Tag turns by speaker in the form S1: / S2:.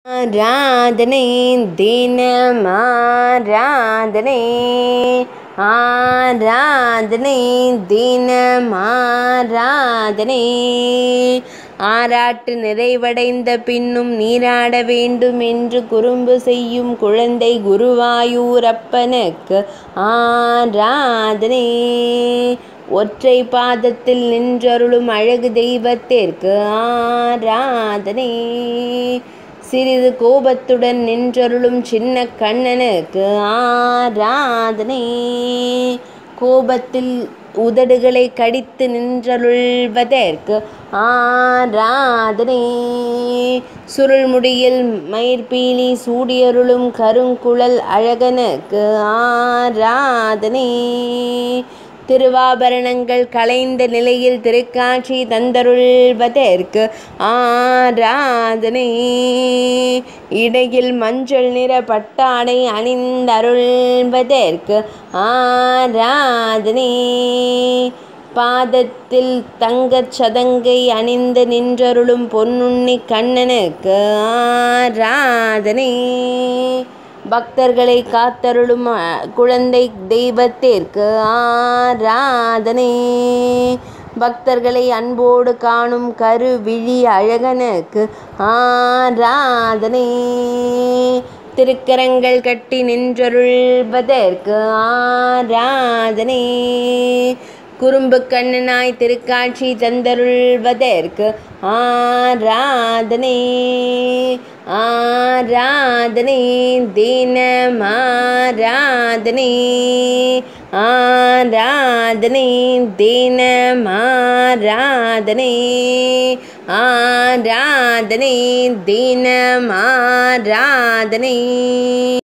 S1: ஆராதனை தினம் ஆராதனை ஆராதனை தினம் ஆராதனை ஆராட்டு நிறைவடைந்த பின்னும் நீராட வேண்டும் என்று குறும்பு செய்யும் குழந்தை குருவாயூரப்பனுக்கு ஆராதனை ஒற்றை பாதத்தில் நின்றருளும் அழகு தெய்வத்திற்கு ஆராதனை சிறிது கோபத்துடன் நின்றருளும் சின்ன கண்ணனுக்கு ஆராதனை கோபத்தில் உதடுகளை கடித்து நின்றருள்வதற்கு ஆராதனை சுருள்முடியில் மயிர்பீலி சூடியருளும் கருங்குழல் அழகனுக்கு ஆராதனை திருவாபரணங்கள் கலைந்த நிலையில் திருக்காட்சி தந்தருள்வதற்கு ஆராதனை இடையில் மஞ்சள் நிற பட்டாடை அணிந்தருள்வதற்கு ஆராதனை பாதத்தில் தங்கச் சதங்கை அணிந்து நின்றருளும் பொன்னுண்ணி கண்ணனுக்கு ஆராதனை பக்தர்களை காத்தருளும் குழந்தை தெய்வத்திற்கு ஆராதனை பக்தர்களை அன்போடு காணும் கருவிழி அழகனுக்கு ஆராதனை திருக்கரங்கள் கட்டி நின்றருள்வதற்கு ஆராதனை குறும்பு கண்ணனாய் திருக்காட்சி தந்தருள்வதற்கு ஆராதனை ஆராதனை தினம் ஆராதனை ஆராதனை தினம் ஆராதனை ஆராதனை தினம் ஆராதனை